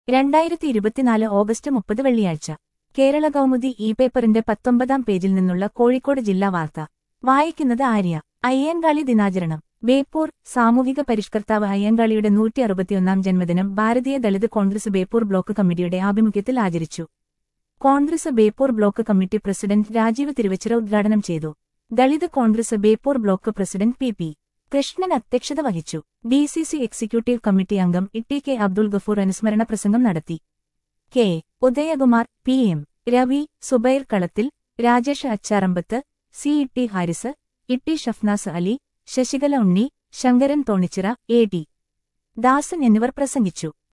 രണ്ടായിരത്തി ഇരുപത്തിനാല് ഓഗസ്റ്റ് മുപ്പത് വെള്ളിയാഴ്ച കേരള കൗമുദി ഇ പേപ്പറിന്റെ പത്തൊമ്പതാം പേജിൽ നിന്നുള്ള കോഴിക്കോട് ജില്ലാ വാർത്ത വായിക്കുന്നത് ആര്യ അയ്യൻകാളി ദിനാചരണം ബേപ്പൂർ സാമൂഹിക പരിഷ്കർത്താവ് അയ്യൻകാളിയുടെ നൂറ്റി അറുപത്തിയൊന്നാം ജന്മദിനം ഭാരതീയ ദളിത് കോൺഗ്രസ് ബേപ്പൂർ ബ്ലോക്ക് കമ്മിറ്റിയുടെ ആഭിമുഖ്യത്തിൽ ആചരിച്ചു Congress Beypore block committee president Rajeev Thiruvachira ഉദ്ഘാടനം ചെയ്തു Dalit Congress Beypore block president P P Krishnan അധ്യക്ഷത വഹിച്ചു D C C executive committee അംഗം ഇട്ടി കെ അബ്ദുൾ ഗഫൂർ അനുസ്മരണ പ്രസംഗം നടത്തി K Udayakumar P M Ravi Zubair Kalathil Rajesh Acharambath C Itti Haris Itti Shafnas Ali Sasikala Unni Sankaran Thonichira A T Dasan എന്നിവർ പ്രസംഗിച്ചു